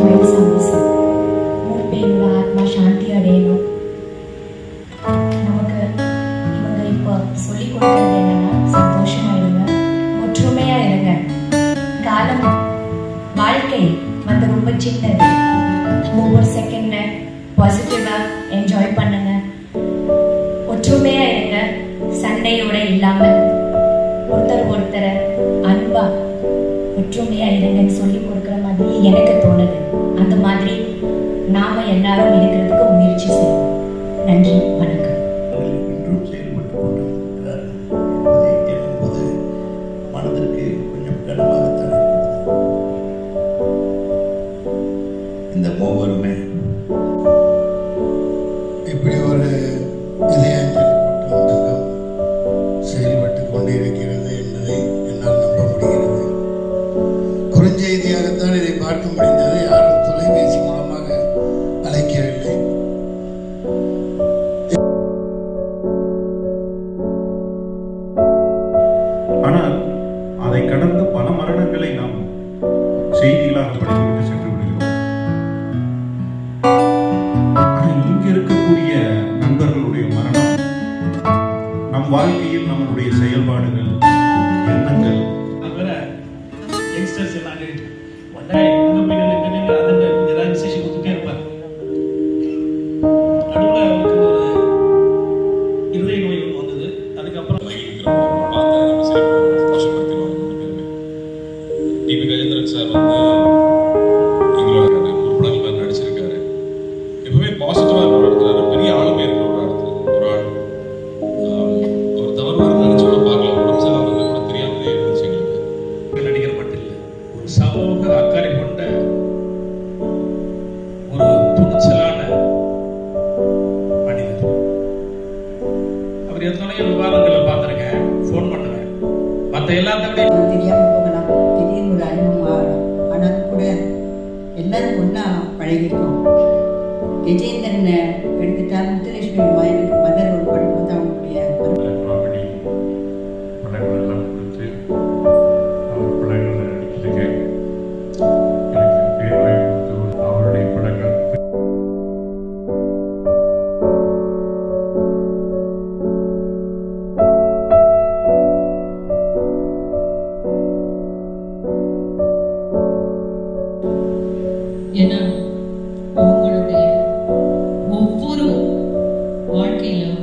Joel சந்தோஷம் மூப்பையோட ஆத்மா சாந்தி அடையணும் நமக்கு இவங்க இப்போ சொல்லி கொடுக்கறது என்னன்னா சந்தோஷமா இருங்க ஒற்றுமையா இருங்க காலம் வாழ்க்கை வந்து ரொம்ப சின்னது ஒவ்வொரு செகண்ட பாசிட்டிவா என்ஜாய் பண்ணுங்க ஒற்றுமையா இருங்க சண்டையோட இல்லாம ஒருத்தர் ஒருத்தரை அன்பா ஒற்றுமையா இருங்கன்னு சொல்லி கொடுக்குற மாதிரி எனக்கு தோணுது அந்த மாதிரி நாம எல்லாரும் இருக்கிறதுக்கு முயற்சி செய்வோம் நன்றி வணக்கம் அவர்கள் இன்றும் செயல்பட்டு கொண்டிருக்கிறார்கள் என்பதை எண்ணும்போது மனதிற்கு கொஞ்சம் கனமாகத்தான் இருக்கிறது இந்த மூவருமே இப்படி ஒரு இதயாஞ்சலி கூட்டம் செயல்பட்டு கொண்டிருக்கிறது என்பதை என்னால் நம்ப முடிகிறது குறுஞ்செய்தியாகத்தான் இதை பார்க்க முடிந்தது யாரும் தொலைபேசி மூலமாக அழைக்கவில்லை ஆனால் அதை கடந்த பல மரணங்களை நாம் செய்திகளாக படித்துவிட்டு சென்று விடுகிறோம் ஆனால் இங்க இருக்கக்கூடிய நண்பர்களுடைய மரணம் நம் வாழ்க்கையில் நம்மளுடைய செயல்பாடுகள் எண்ணங்கள் அதுவரை யங்ஸ்டர்ஸ் எல்லாம் வந்தா அங்க போய் நில்லு, இங்க நில்லு, அது இந்த ஏதாவது விசேஷம் கொடுத்துட்டே இருப்பார் நடுவுல அவருக்கு ஒரு இருதய நோய் ஒன்று வந்தது அதுக்கப்புறம் டிபி கஜேந்திரன் சார் வந்து எங்களோட படங்கள்ல நடிச்சிருக்காரு எப்பவுமே பாசிட்டிவா இருக்கிறாரு பெரிய ஆளுமே இருக்கிற ஒரு ஆள் ஆம், அவர் தவறு நினைச்சு கூட பார்க்கல உடம்பு சரியில்லாம கூட தெரியாமலே இருந்துச்சு எங்களுக்கு நடிகர் மட்டும் இல்லை ஒரு சமூக அக்கறை கொண்ட ஒரு துணிச்சலான மனிதர் அவர் எத்தனையோ விவாதங்களை பார்த்துருக்கேன் ஃபோன் பண்ணுவேன் மற்ற எல்லாத்த விட தெரியாம போகலாம் திடீர்னு ஒரு அனுபவம் ஆகலாம் ஆனாலும் கூட எல்லாரும் ஒண்ணா பழகிருக்கோம் கஜேந்திரன் எடுத்துட்டா முத்துலட்சுமி அம்மா எனக்கு மதர் ஒரு படும்போது அவங்களுடைய காமெடி படங்கள் எல்லாம் கொடுத்து அவர் படங்களை நடிக்கிறதுக்கு எனக்கு பேர் வாங்கி கொடுத்து அவருடைய படங்கள் ஏன்னா அவங்களுடைய ஒவ்வொரு வாழ்க்கையிலும்